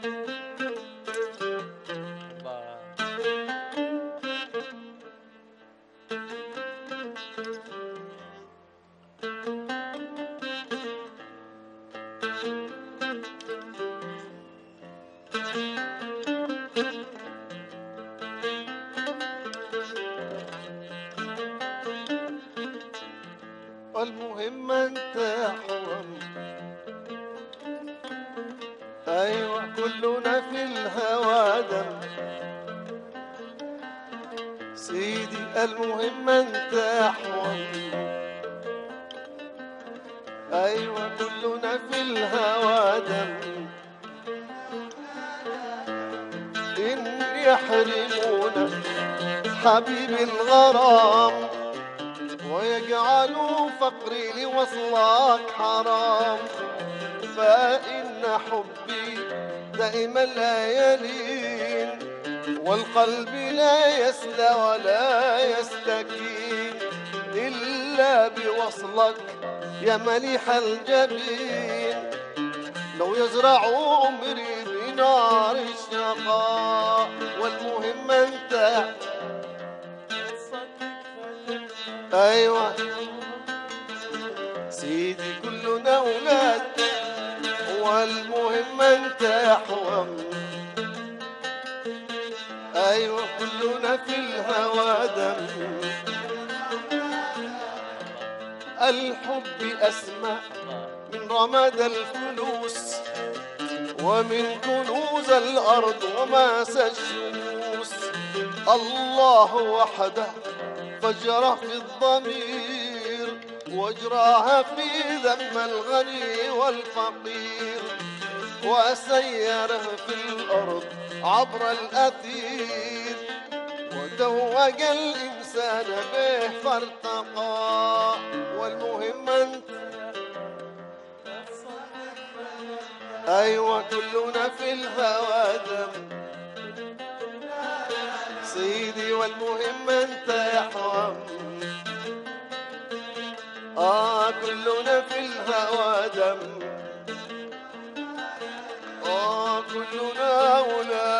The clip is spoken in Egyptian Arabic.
والمهم انت حرم ايوه كلنا في الهوى دم سيدي المهم انت حرم ايوه كلنا في الهوى دم ان يحرمونا حبيب الغرام ويجعلوا فقري لوصلك حرام فإن حبي دائما لا يلين والقلب لا يسلى ولا يستكين إلا بوصلك يا مليح الجبين لو يزرعوا عمري بنار الشقاء والمهم انت ايوه سيدي كلنا اولاد والمهم انت يا حوام ايوه كلنا في الهوى دم الحب اسمى من رماد الفلوس ومن كنوز الارض وماس الشموس الله وحده فجره في الضمير واجراها في ذم الغني والفقير وسيره في الارض عبر الاثير وتوج الانسان به فارتقى والمهم انت ايوه كلنا في الهوى دم سيدي والمهم انت يا حرام اه كلنا في الهوى دم اه كلنا اولاد